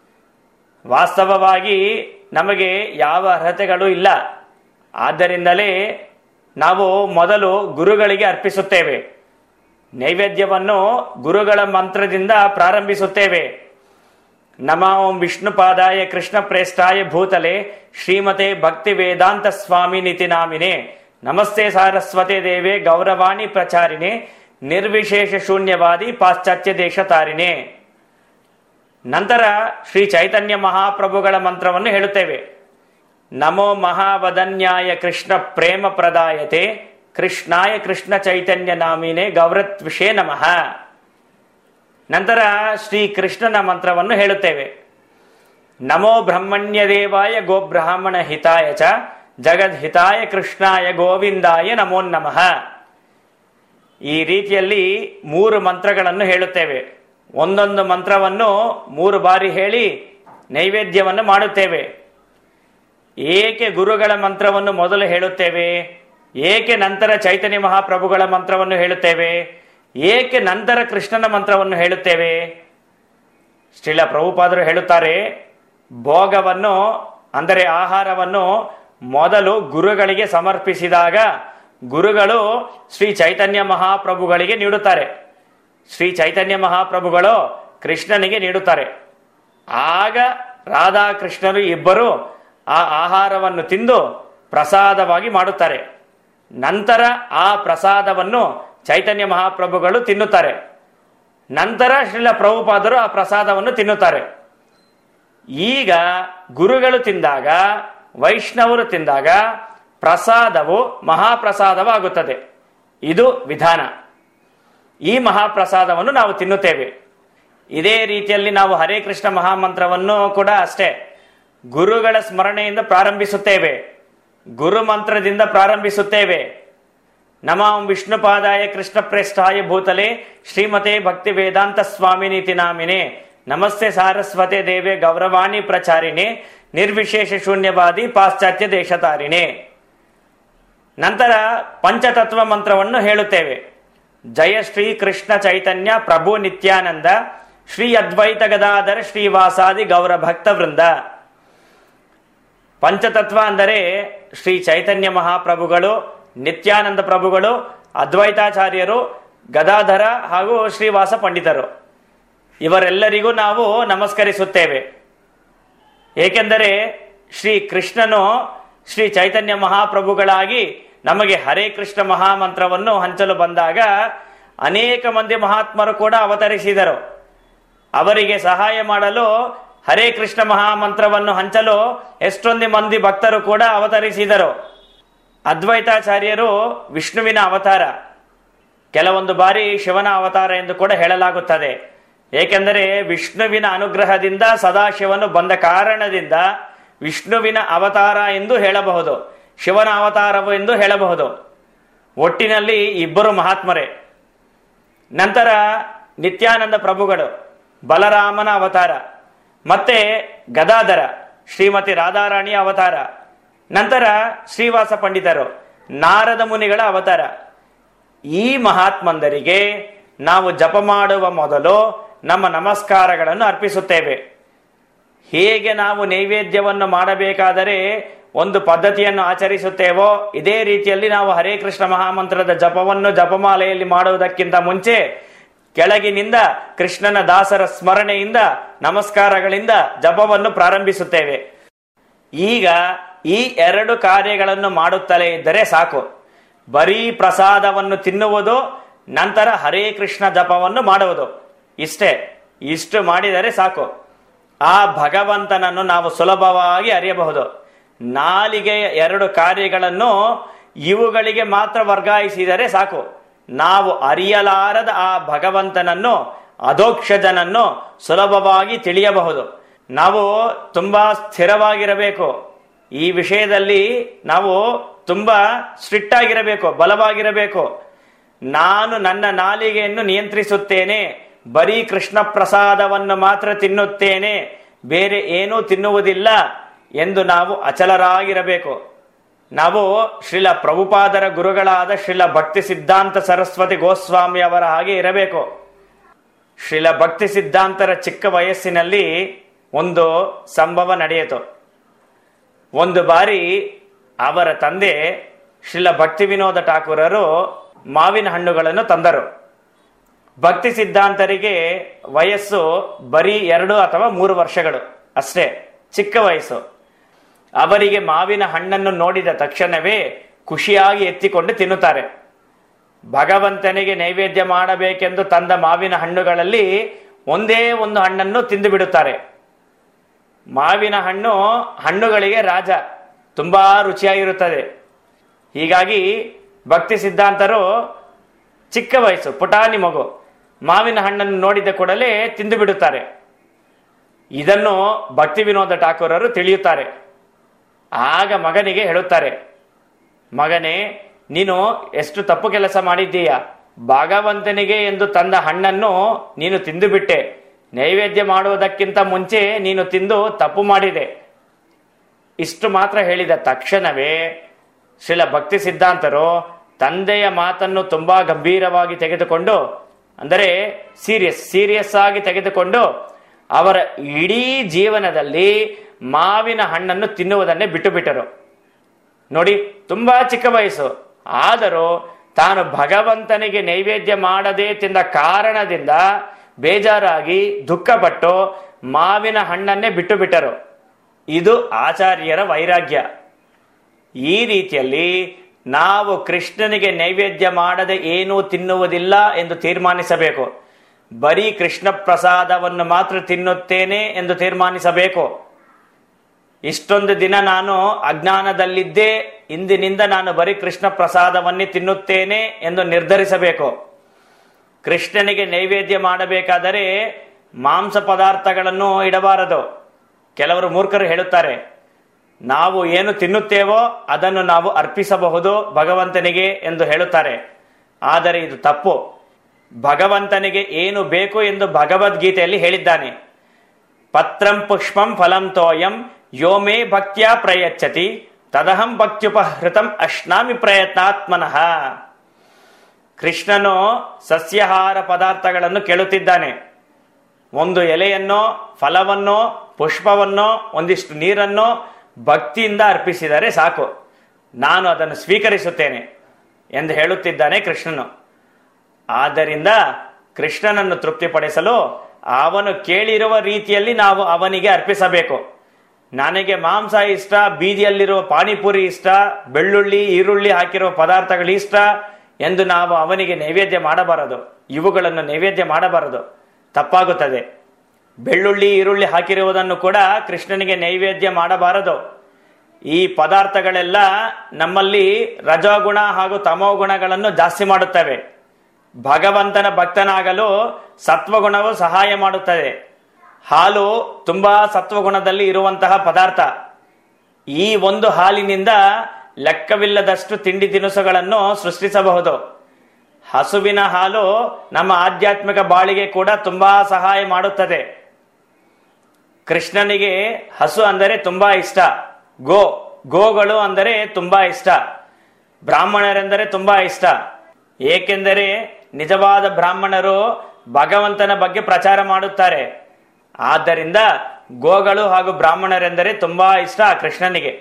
ವಾಸ್ತವವಾಗಿ ನಮಗೆ ಯಾವ ಅರ್ಹತೆಗಳು ಇಲ್ಲ ಆದ್ದರಿಂದಲೇ ನಾವು ಮೊದಲು ಗುರುಗಳಿಗೆ ಅರ್ಪಿಸುತ್ತೇವೆ ನೈವೇದ್ಯವನ್ನು ಗುರುಗಳ ಮಂತ್ರದಿಂದ ಪ್ರಾರಂಭಿಸುತ್ತೇವೆ ನಮ ಓಂ ವಿಷ್ಣುಪಾದಾಯ ಕೃಷ್ಣ ಪ್ರೇಷ್ಠಾಯ ಭೂತಲೆ ಶ್ರೀಮತೆ ಭಕ್ತಿ ವೇದಾಂತ ಸ್ವಾಮಿ ನಿತಿ ನಾಮಿನೆ ನಮಸ್ತೆ ಸಾರಸ್ವತೆ ದೇವೆ ಗೌರವಾಣಿ ಪ್ರಚಾರಿಣೆ ನಿರ್ವಿಶೇಷ ಶೂನ್ಯವಾದಿ ಪಾಶ್ಚಾತ್ಯ ದೇಶ ತಾರಿಣೆ ನಂತರ ಶ್ರೀ ಚೈತನ್ಯ ಮಹಾಪ್ರಭುಗಳ ಮಂತ್ರವನ್ನು ಹೇಳುತ್ತೇವೆ ನಮೋ ಮಹಾವದನ್ಯಾಯ ಕೃಷ್ಣ ಪ್ರೇಮ ಪ್ರದಾಯತೆ ಕೃಷ್ಣಾಯ ಕೃಷ್ಣ ಚೈತನ್ಯ ನಾಮಿನೇ ಗೌರತ್ವಿಷೇ ನಮಃ ನಂತರ ಶ್ರೀ ಕೃಷ್ಣನ ಮಂತ್ರವನ್ನು ಹೇಳುತ್ತೇವೆ ನಮೋ ಬ್ರಹ್ಮಣ್ಯ ದೇವಾಯ ಗೋಬ್ರಾಹ್ಮಣ ಹಿತಾಯ ಚ ಜಗದ್ಹಿತಾಯ ಕೃಷ್ಣಾಯ ಗೋವಿಂದಾಯ ನಮೋ ನಮಃ ಈ ರೀತಿಯಲ್ಲಿ ಮೂರು ಮಂತ್ರಗಳನ್ನು ಹೇಳುತ್ತೇವೆ ಒಂದೊಂದು ಮಂತ್ರವನ್ನು ಮೂರು ಬಾರಿ ಹೇಳಿ ನೈವೇದ್ಯವನ್ನು ಮಾಡುತ್ತೇವೆ ಏಕೆ ಗುರುಗಳ ಮಂತ್ರವನ್ನು ಮೊದಲು ಹೇಳುತ್ತೇವೆ ಏಕೆ ನಂತರ ಚೈತನ್ಯ ಮಹಾಪ್ರಭುಗಳ ಮಂತ್ರವನ್ನು ಹೇಳುತ್ತೇವೆ ಏಕೆ ನಂತರ ಕೃಷ್ಣನ ಮಂತ್ರವನ್ನು ಹೇಳುತ್ತೇವೆ ಶ್ರೀಲ ಪ್ರಭುಪಾದರು ಹೇಳುತ್ತಾರೆ ಭೋಗವನ್ನು ಅಂದರೆ ಆಹಾರವನ್ನು ಮೊದಲು ಗುರುಗಳಿಗೆ ಸಮರ್ಪಿಸಿದಾಗ ಗುರುಗಳು ಶ್ರೀ ಚೈತನ್ಯ ಮಹಾಪ್ರಭುಗಳಿಗೆ ನೀಡುತ್ತಾರೆ ಶ್ರೀ ಚೈತನ್ಯ ಮಹಾಪ್ರಭುಗಳು ಕೃಷ್ಣನಿಗೆ ನೀಡುತ್ತಾರೆ ಆಗ ರಾಧಾಕೃಷ್ಣರು ಇಬ್ಬರು ಆ ಆಹಾರವನ್ನು ತಿಂದು ಪ್ರಸಾದವಾಗಿ ಮಾಡುತ್ತಾರೆ ನಂತರ ಆ ಪ್ರಸಾದವನ್ನು ಚೈತನ್ಯ ಮಹಾಪ್ರಭುಗಳು ತಿನ್ನುತ್ತಾರೆ ನಂತರ ಶ್ರೀಲ ಪ್ರಭುಪಾದರು ಆ ಪ್ರಸಾದವನ್ನು ತಿನ್ನುತ್ತಾರೆ ಈಗ ಗುರುಗಳು ತಿಂದಾಗ ವೈಷ್ಣವರು ತಿಂದಾಗ ಪ್ರಸಾದವು ಮಹಾಪ್ರಸಾದವಾಗುತ್ತದೆ ಇದು ವಿಧಾನ ಈ ಮಹಾಪ್ರಸಾದವನ್ನು ನಾವು ತಿನ್ನುತ್ತೇವೆ ಇದೇ ರೀತಿಯಲ್ಲಿ ನಾವು ಹರೇ ಕೃಷ್ಣ ಮಹಾಮಂತ್ರವನ್ನು ಕೂಡ ಅಷ್ಟೇ ಗುರುಗಳ ಸ್ಮರಣೆಯಿಂದ ಪ್ರಾರಂಭಿಸುತ್ತೇವೆ ಗುರು ಮಂತ್ರದಿಂದ ಪ್ರಾರಂಭಿಸುತ್ತೇವೆ ನಮ ವಿಷ್ಣುಪಾದಾಯ ಕೃಷ್ಣ ಪ್ರೇಷ್ಠಾಯ ಭೂತಲೆ ಶ್ರೀಮತೆ ಭಕ್ತಿ ವೇದಾಂತ ಸ್ವಾಮಿ ನೀತಿ ನಾಮಿನೆ ನಮಸ್ತೆ ಸಾರಸ್ವತೆ ದೇವೆ ಗೌರವಾಣಿ ಪ್ರಚಾರಿಣೆ ನಿರ್ವಿಶೇಷ ಶೂನ್ಯವಾದಿ ಪಾಶ್ಚಾತ್ಯ ದೇಶತಾರಿಣೆ ನಂತರ ಪಂಚತತ್ವ ಮಂತ್ರವನ್ನು ಹೇಳುತ್ತೇವೆ ಜಯ ಶ್ರೀ ಕೃಷ್ಣ ಚೈತನ್ಯ ಪ್ರಭು ನಿತ್ಯಾನಂದ ಶ್ರೀ ಅದ್ವೈತ ಗದಾಧರ ಶ್ರೀವಾಸಾದಿ ಗೌರ ಭಕ್ತ ವೃಂದ ಪಂಚತತ್ವ ಅಂದರೆ ಶ್ರೀ ಚೈತನ್ಯ ಮಹಾಪ್ರಭುಗಳು ನಿತ್ಯಾನಂದ ಪ್ರಭುಗಳು ಅದ್ವೈತಾಚಾರ್ಯರು ಗದಾಧರ ಹಾಗೂ ಶ್ರೀವಾಸ ಪಂಡಿತರು ಇವರೆಲ್ಲರಿಗೂ ನಾವು ನಮಸ್ಕರಿಸುತ್ತೇವೆ ಏಕೆಂದರೆ ಶ್ರೀ ಕೃಷ್ಣನು ಶ್ರೀ ಚೈತನ್ಯ ಮಹಾಪ್ರಭುಗಳಾಗಿ ನಮಗೆ ಹರೇ ಕೃಷ್ಣ ಮಹಾಮಂತ್ರವನ್ನು ಹಂಚಲು ಬಂದಾಗ ಅನೇಕ ಮಂದಿ ಮಹಾತ್ಮರು ಕೂಡ ಅವತರಿಸಿದರು ಅವರಿಗೆ ಸಹಾಯ ಮಾಡಲು ಹರೇ ಕೃಷ್ಣ ಮಹಾಮಂತ್ರವನ್ನು ಹಂಚಲು ಎಷ್ಟೊಂದು ಮಂದಿ ಭಕ್ತರು ಕೂಡ ಅವತರಿಸಿದರು ಅದ್ವೈತಾಚಾರ್ಯರು ವಿಷ್ಣುವಿನ ಅವತಾರ ಕೆಲವೊಂದು ಬಾರಿ ಶಿವನ ಅವತಾರ ಎಂದು ಕೂಡ ಹೇಳಲಾಗುತ್ತದೆ ಏಕೆಂದರೆ ವಿಷ್ಣುವಿನ ಅನುಗ್ರಹದಿಂದ ಸದಾಶಿವನು ಬಂದ ಕಾರಣದಿಂದ ವಿಷ್ಣುವಿನ ಅವತಾರ ಎಂದು ಹೇಳಬಹುದು ಶಿವನ ಅವತಾರವು ಎಂದು ಹೇಳಬಹುದು ಒಟ್ಟಿನಲ್ಲಿ ಇಬ್ಬರು ಮಹಾತ್ಮರೇ ನಂತರ ನಿತ್ಯಾನಂದ ಪ್ರಭುಗಳು ಬಲರಾಮನ ಅವತಾರ ಮತ್ತೆ ಗದಾಧರ ಶ್ರೀಮತಿ ರಾಧಾರಾಣಿಯ ಅವತಾರ ನಂತರ ಶ್ರೀವಾಸ ಪಂಡಿತರು ನಾರದ ಮುನಿಗಳ ಅವತಾರ ಈ ಮಹಾತ್ಮಂದರಿಗೆ ನಾವು ಜಪ ಮಾಡುವ ಮೊದಲು ನಮ್ಮ ನಮಸ್ಕಾರಗಳನ್ನು ಅರ್ಪಿಸುತ್ತೇವೆ ಹೇಗೆ ನಾವು ನೈವೇದ್ಯವನ್ನು ಮಾಡಬೇಕಾದರೆ ಒಂದು ಪದ್ಧತಿಯನ್ನು ಆಚರಿಸುತ್ತೇವೋ ಇದೇ ರೀತಿಯಲ್ಲಿ ನಾವು ಹರೇ ಕೃಷ್ಣ ಮಹಾಮಂತ್ರದ ಜಪವನ್ನು ಜಪಮಾಲೆಯಲ್ಲಿ ಮಾಡುವುದಕ್ಕಿಂತ ಮುಂಚೆ ಕೆಳಗಿನಿಂದ ಕೃಷ್ಣನ ದಾಸರ ಸ್ಮರಣೆಯಿಂದ ನಮಸ್ಕಾರಗಳಿಂದ ಜಪವನ್ನು ಪ್ರಾರಂಭಿಸುತ್ತೇವೆ ಈಗ ಈ ಎರಡು ಕಾರ್ಯಗಳನ್ನು ಮಾಡುತ್ತಲೇ ಇದ್ದರೆ ಸಾಕು ಬರೀ ಪ್ರಸಾದವನ್ನು ತಿನ್ನುವುದು ನಂತರ ಹರೇ ಕೃಷ್ಣ ಜಪವನ್ನು ಮಾಡುವುದು ಇಷ್ಟೇ ಇಷ್ಟು ಮಾಡಿದರೆ ಸಾಕು ಆ ಭಗವಂತನನ್ನು ನಾವು ಸುಲಭವಾಗಿ ಅರಿಯಬಹುದು ನಾಲಿಗೆಯ ಎರಡು ಕಾರ್ಯಗಳನ್ನು ಇವುಗಳಿಗೆ ಮಾತ್ರ ವರ್ಗಾಯಿಸಿದರೆ ಸಾಕು ನಾವು ಅರಿಯಲಾರದ ಆ ಭಗವಂತನನ್ನು ಅಧೋಕ್ಷಜನನ್ನು ಸುಲಭವಾಗಿ ತಿಳಿಯಬಹುದು ನಾವು ತುಂಬಾ ಸ್ಥಿರವಾಗಿರಬೇಕು ಈ ವಿಷಯದಲ್ಲಿ ನಾವು ತುಂಬಾ ಸ್ಟ್ರಿಕ್ಟ್ ಆಗಿರಬೇಕು ಬಲವಾಗಿರಬೇಕು ನಾನು ನನ್ನ ನಾಲಿಗೆಯನ್ನು ನಿಯಂತ್ರಿಸುತ್ತೇನೆ ಬರೀ ಕೃಷ್ಣ ಪ್ರಸಾದವನ್ನು ಮಾತ್ರ ತಿನ್ನುತ್ತೇನೆ ಬೇರೆ ಏನೂ ತಿನ್ನುವುದಿಲ್ಲ ಎಂದು ನಾವು ಅಚಲರಾಗಿರಬೇಕು ನಾವು ಶ್ರೀಲ ಪ್ರಭುಪಾದರ ಗುರುಗಳಾದ ಶ್ರೀಲ ಭಕ್ತಿ ಸಿದ್ಧಾಂತ ಸರಸ್ವತಿ ಗೋಸ್ವಾಮಿ ಅವರ ಹಾಗೆ ಇರಬೇಕು ಶ್ರೀಲ ಭಕ್ತಿ ಸಿದ್ಧಾಂತರ ಚಿಕ್ಕ ವಯಸ್ಸಿನಲ್ಲಿ ಒಂದು ಸಂಭವ ನಡೆಯಿತು ಒಂದು ಬಾರಿ ಅವರ ತಂದೆ ಶ್ರೀಲ ಭಕ್ತಿ ವಿನೋದ ಠಾಕೂರರು ಮಾವಿನ ಹಣ್ಣುಗಳನ್ನು ತಂದರು ಭಕ್ತಿ ಸಿದ್ಧಾಂತರಿಗೆ ವಯಸ್ಸು ಬರೀ ಎರಡು ಅಥವಾ ಮೂರು ವರ್ಷಗಳು ಅಷ್ಟೇ ಚಿಕ್ಕ ವಯಸ್ಸು ಅವರಿಗೆ ಮಾವಿನ ಹಣ್ಣನ್ನು ನೋಡಿದ ತಕ್ಷಣವೇ ಖುಷಿಯಾಗಿ ಎತ್ತಿಕೊಂಡು ತಿನ್ನುತ್ತಾರೆ ಭಗವಂತನಿಗೆ ನೈವೇದ್ಯ ಮಾಡಬೇಕೆಂದು ತಂದ ಮಾವಿನ ಹಣ್ಣುಗಳಲ್ಲಿ ಒಂದೇ ಒಂದು ಹಣ್ಣನ್ನು ತಿಂದು ಬಿಡುತ್ತಾರೆ ಮಾವಿನ ಹಣ್ಣು ಹಣ್ಣುಗಳಿಗೆ ರಾಜ ತುಂಬಾ ರುಚಿಯಾಗಿರುತ್ತದೆ ಹೀಗಾಗಿ ಭಕ್ತಿ ಸಿದ್ಧಾಂತರು ಚಿಕ್ಕ ವಯಸ್ಸು ಪುಟಾಣಿ ಮಗು ಮಾವಿನ ಹಣ್ಣನ್ನು ನೋಡಿದ ಕೂಡಲೇ ತಿಂದು ಬಿಡುತ್ತಾರೆ ಇದನ್ನು ಭಕ್ತಿ ವಿನೋದ ಠಾಕೂರರು ತಿಳಿಯುತ್ತಾರೆ ಆಗ ಮಗನಿಗೆ ಹೇಳುತ್ತಾರೆ ಮಗನೇ ನೀನು ಎಷ್ಟು ತಪ್ಪು ಕೆಲಸ ಮಾಡಿದ್ದೀಯ ಭಗವಂತನಿಗೆ ಎಂದು ತಂದ ಹಣ್ಣನ್ನು ನೀನು ತಿಂದು ಬಿಟ್ಟೆ ನೈವೇದ್ಯ ಮಾಡುವುದಕ್ಕಿಂತ ಮುಂಚೆ ನೀನು ತಿಂದು ತಪ್ಪು ಮಾಡಿದೆ ಇಷ್ಟು ಮಾತ್ರ ಹೇಳಿದ ತಕ್ಷಣವೇ ಶ್ರೀಲ ಭಕ್ತಿ ಸಿದ್ಧಾಂತರು ತಂದೆಯ ಮಾತನ್ನು ತುಂಬಾ ಗಂಭೀರವಾಗಿ ತೆಗೆದುಕೊಂಡು ಅಂದರೆ ಸೀರಿಯಸ್ ಸೀರಿಯಸ್ ಆಗಿ ತೆಗೆದುಕೊಂಡು ಅವರ ಇಡೀ ಜೀವನದಲ್ಲಿ ಮಾವಿನ ಹಣ್ಣನ್ನು ತಿನ್ನುವುದನ್ನೇ ಬಿಟ್ಟು ಬಿಟ್ಟರು ನೋಡಿ ತುಂಬಾ ಚಿಕ್ಕ ವಯಸ್ಸು ಆದರೂ ತಾನು ಭಗವಂತನಿಗೆ ನೈವೇದ್ಯ ಮಾಡದೆ ತಿಂದ ಕಾರಣದಿಂದ ಬೇಜಾರಾಗಿ ದುಃಖಪಟ್ಟು ಮಾವಿನ ಹಣ್ಣನ್ನೇ ಬಿಟ್ಟು ಬಿಟ್ಟರು ಇದು ಆಚಾರ್ಯರ ವೈರಾಗ್ಯ ಈ ರೀತಿಯಲ್ಲಿ ನಾವು ಕೃಷ್ಣನಿಗೆ ನೈವೇದ್ಯ ಮಾಡದೆ ಏನೂ ತಿನ್ನುವುದಿಲ್ಲ ಎಂದು ತೀರ್ಮಾನಿಸಬೇಕು ಬರೀ ಕೃಷ್ಣ ಪ್ರಸಾದವನ್ನು ಮಾತ್ರ ತಿನ್ನುತ್ತೇನೆ ಎಂದು ತೀರ್ಮಾನಿಸಬೇಕು ಇಷ್ಟೊಂದು ದಿನ ನಾನು ಅಜ್ಞಾನದಲ್ಲಿದ್ದೇ ಇಂದಿನಿಂದ ನಾನು ಬರೀ ಕೃಷ್ಣ ಪ್ರಸಾದವನ್ನೇ ತಿನ್ನುತ್ತೇನೆ ಎಂದು ನಿರ್ಧರಿಸಬೇಕು ಕೃಷ್ಣನಿಗೆ ನೈವೇದ್ಯ ಮಾಡಬೇಕಾದರೆ ಮಾಂಸ ಪದಾರ್ಥಗಳನ್ನು ಇಡಬಾರದು ಕೆಲವರು ಮೂರ್ಖರು ಹೇಳುತ್ತಾರೆ ನಾವು ಏನು ತಿನ್ನುತ್ತೇವೋ ಅದನ್ನು ನಾವು ಅರ್ಪಿಸಬಹುದು ಭಗವಂತನಿಗೆ ಎಂದು ಹೇಳುತ್ತಾರೆ ಆದರೆ ಇದು ತಪ್ಪು ಭಗವಂತನಿಗೆ ಏನು ಬೇಕು ಎಂದು ಭಗವದ್ಗೀತೆಯಲ್ಲಿ ಹೇಳಿದ್ದಾನೆ ಪತ್ರಂ ಪುಷ್ಪಂ ಫಲಂ ತೋಯಂ ಯೋಮೇ ಭಕ್ತ್ಯಾ ಪ್ರಯಚ್ಛತಿ ತದಹಂ ಭಕ್ತ್ಯುಪಹೃತಂ ಅಶ್ನಾಮಿ ಪ್ರಯತ್ನಾತ್ಮನಃ ಕೃಷ್ಣನು ಸಸ್ಯಾಹಾರ ಪದಾರ್ಥಗಳನ್ನು ಕೇಳುತ್ತಿದ್ದಾನೆ ಒಂದು ಎಲೆಯನ್ನೋ ಫಲವನ್ನೋ ಪುಷ್ಪವನ್ನೋ ಒಂದಿಷ್ಟು ನೀರನ್ನೋ ಭಕ್ತಿಯಿಂದ ಅರ್ಪಿಸಿದರೆ ಸಾಕು ನಾನು ಅದನ್ನು ಸ್ವೀಕರಿಸುತ್ತೇನೆ ಎಂದು ಹೇಳುತ್ತಿದ್ದಾನೆ ಕೃಷ್ಣನು ಆದ್ದರಿಂದ ಕೃಷ್ಣನನ್ನು ತೃಪ್ತಿಪಡಿಸಲು ಅವನು ಕೇಳಿರುವ ರೀತಿಯಲ್ಲಿ ನಾವು ಅವನಿಗೆ ಅರ್ಪಿಸಬೇಕು ನನಗೆ ಮಾಂಸ ಇಷ್ಟ ಬೀದಿಯಲ್ಲಿರುವ ಪಾನಿಪುರಿ ಇಷ್ಟ ಬೆಳ್ಳುಳ್ಳಿ ಈರುಳ್ಳಿ ಹಾಕಿರುವ ಪದಾರ್ಥಗಳು ಇಷ್ಟ ಎಂದು ನಾವು ಅವನಿಗೆ ನೈವೇದ್ಯ ಮಾಡಬಾರದು ಇವುಗಳನ್ನು ನೈವೇದ್ಯ ಮಾಡಬಾರದು ತಪ್ಪಾಗುತ್ತದೆ ಬೆಳ್ಳುಳ್ಳಿ ಈರುಳ್ಳಿ ಹಾಕಿರುವುದನ್ನು ಕೂಡ ಕೃಷ್ಣನಿಗೆ ನೈವೇದ್ಯ ಮಾಡಬಾರದು ಈ ಪದಾರ್ಥಗಳೆಲ್ಲ ನಮ್ಮಲ್ಲಿ ರಜೋಗುಣ ಹಾಗೂ ತಮೋಗುಣಗಳನ್ನು ಜಾಸ್ತಿ ಮಾಡುತ್ತವೆ ಭಗವಂತನ ಭಕ್ತನಾಗಲು ಸತ್ವಗುಣವು ಸಹಾಯ ಮಾಡುತ್ತದೆ ಹಾಲು ತುಂಬಾ ಸತ್ವಗುಣದಲ್ಲಿ ಇರುವಂತಹ ಪದಾರ್ಥ ಈ ಒಂದು ಹಾಲಿನಿಂದ ಲೆಕ್ಕವಿಲ್ಲದಷ್ಟು ತಿಂಡಿ ತಿನಿಸುಗಳನ್ನು ಸೃಷ್ಟಿಸಬಹುದು ಹಸುವಿನ ಹಾಲು ನಮ್ಮ ಆಧ್ಯಾತ್ಮಿಕ ಬಾಳಿಗೆ ಕೂಡ ತುಂಬಾ ಸಹಾಯ ಮಾಡುತ್ತದೆ ಕೃಷ್ಣನಿಗೆ ಹಸು ಅಂದರೆ ತುಂಬಾ ಇಷ್ಟ ಗೋ ಗೋಗಳು ಅಂದರೆ ತುಂಬಾ ಇಷ್ಟ ಬ್ರಾಹ್ಮಣರೆಂದರೆ ತುಂಬಾ ಇಷ್ಟ ಏಕೆಂದರೆ ನಿಜವಾದ ಬ್ರಾಹ್ಮಣರು ಭಗವಂತನ ಬಗ್ಗೆ ಪ್ರಚಾರ ಮಾಡುತ್ತಾರೆ ಆದ್ದರಿಂದ ಗೋಗಳು ಹಾಗೂ ಬ್ರಾಹ್ಮಣರೆಂದರೆ ತುಂಬಾ ಇಷ್ಟ ಕೃಷ್ಣನಿಗೆ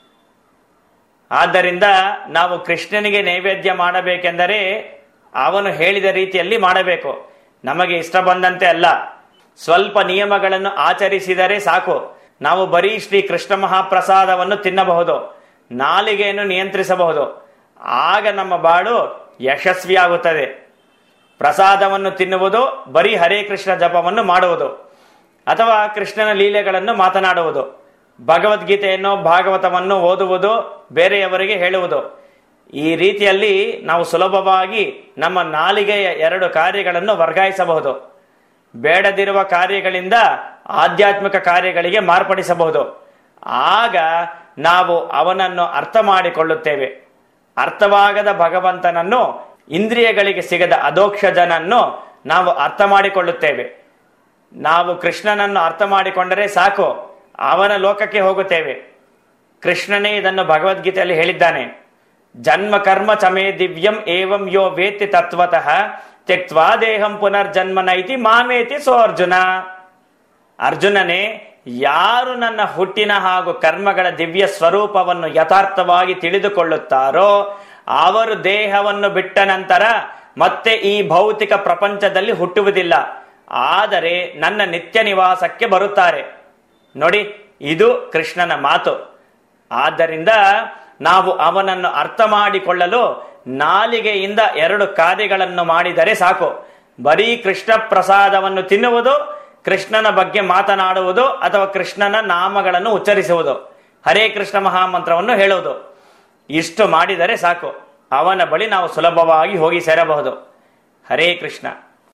ಆದ್ದರಿಂದ ನಾವು ಕೃಷ್ಣನಿಗೆ ನೈವೇದ್ಯ ಮಾಡಬೇಕೆಂದರೆ ಅವನು ಹೇಳಿದ ರೀತಿಯಲ್ಲಿ ಮಾಡಬೇಕು ನಮಗೆ ಇಷ್ಟ ಬಂದಂತೆ ಅಲ್ಲ ಸ್ವಲ್ಪ ನಿಯಮಗಳನ್ನು ಆಚರಿಸಿದರೆ ಸಾಕು ನಾವು ಬರೀ ಶ್ರೀ ಕೃಷ್ಣ ಮಹಾಪ್ರಸಾದವನ್ನು ತಿನ್ನಬಹುದು ನಾಲಿಗೆಯನ್ನು ನಿಯಂತ್ರಿಸಬಹುದು ಆಗ ನಮ್ಮ ಬಾಳು ಯಶಸ್ವಿಯಾಗುತ್ತದೆ ಪ್ರಸಾದವನ್ನು ತಿನ್ನುವುದು ಬರೀ ಹರೇ ಕೃಷ್ಣ ಜಪವನ್ನು ಮಾಡುವುದು ಅಥವಾ ಕೃಷ್ಣನ ಲೀಲೆಗಳನ್ನು ಮಾತನಾಡುವುದು ಭಗವದ್ಗೀತೆಯನ್ನು ಭಾಗವತವನ್ನು ಓದುವುದು ಬೇರೆಯವರಿಗೆ ಹೇಳುವುದು ಈ ರೀತಿಯಲ್ಲಿ ನಾವು ಸುಲಭವಾಗಿ ನಮ್ಮ ನಾಲಿಗೆಯ ಎರಡು ಕಾರ್ಯಗಳನ್ನು ವರ್ಗಾಯಿಸಬಹುದು ಬೇಡದಿರುವ ಕಾರ್ಯಗಳಿಂದ ಆಧ್ಯಾತ್ಮಿಕ ಕಾರ್ಯಗಳಿಗೆ ಮಾರ್ಪಡಿಸಬಹುದು ಆಗ ನಾವು ಅವನನ್ನು ಅರ್ಥ ಮಾಡಿಕೊಳ್ಳುತ್ತೇವೆ ಅರ್ಥವಾಗದ ಭಗವಂತನನ್ನು ಇಂದ್ರಿಯಗಳಿಗೆ ಸಿಗದ ಅಧೋಕ್ಷಜನನ್ನು ನಾವು ಅರ್ಥ ಮಾಡಿಕೊಳ್ಳುತ್ತೇವೆ ನಾವು ಕೃಷ್ಣನನ್ನು ಅರ್ಥ ಮಾಡಿಕೊಂಡರೆ ಸಾಕು ಅವನ ಲೋಕಕ್ಕೆ ಹೋಗುತ್ತೇವೆ ಕೃಷ್ಣನೇ ಇದನ್ನು ಭಗವದ್ಗೀತೆಯಲ್ಲಿ ಹೇಳಿದ್ದಾನೆ ಜನ್ಮ ಕರ್ಮ ಚಮೇ ದಿವ್ಯಂ ಏವಂ ಯೋ ವೇತ್ತಿ ತತ್ವತಃ ತ್ಯಕ್ವಾ ದೇಹಂ ಪುನರ್ಜನ್ಮ ನೈತಿ ಮಾಮೇತಿ ಸೋ ಅರ್ಜುನ ಅರ್ಜುನನೇ ಯಾರು ನನ್ನ ಹುಟ್ಟಿನ ಹಾಗೂ ಕರ್ಮಗಳ ದಿವ್ಯ ಸ್ವರೂಪವನ್ನು ಯಥಾರ್ಥವಾಗಿ ತಿಳಿದುಕೊಳ್ಳುತ್ತಾರೋ ಅವರು ದೇಹವನ್ನು ಬಿಟ್ಟ ನಂತರ ಮತ್ತೆ ಈ ಭೌತಿಕ ಪ್ರಪಂಚದಲ್ಲಿ ಹುಟ್ಟುವುದಿಲ್ಲ ಆದರೆ ನನ್ನ ನಿತ್ಯ ನಿವಾಸಕ್ಕೆ ಬರುತ್ತಾರೆ ನೋಡಿ ಇದು ಕೃಷ್ಣನ ಮಾತು ಆದ್ದರಿಂದ ನಾವು ಅವನನ್ನು ಅರ್ಥ ಮಾಡಿಕೊಳ್ಳಲು ನಾಲಿಗೆಯಿಂದ ಎರಡು ಕಾರ್ಯಗಳನ್ನು ಮಾಡಿದರೆ ಸಾಕು ಬರೀ ಕೃಷ್ಣ ಪ್ರಸಾದವನ್ನು ತಿನ್ನುವುದು ಕೃಷ್ಣನ ಬಗ್ಗೆ ಮಾತನಾಡುವುದು ಅಥವಾ ಕೃಷ್ಣನ ನಾಮಗಳನ್ನು ಉಚ್ಚರಿಸುವುದು ಹರೇ ಕೃಷ್ಣ ಮಹಾಮಂತ್ರವನ್ನು ಹೇಳುವುದು ಇಷ್ಟು ಮಾಡಿದರೆ ಸಾಕು ಅವನ ಬಳಿ ನಾವು ಸುಲಭವಾಗಿ ಹೋಗಿ ಸೇರಬಹುದು ಹರೇ ಕೃಷ್ಣ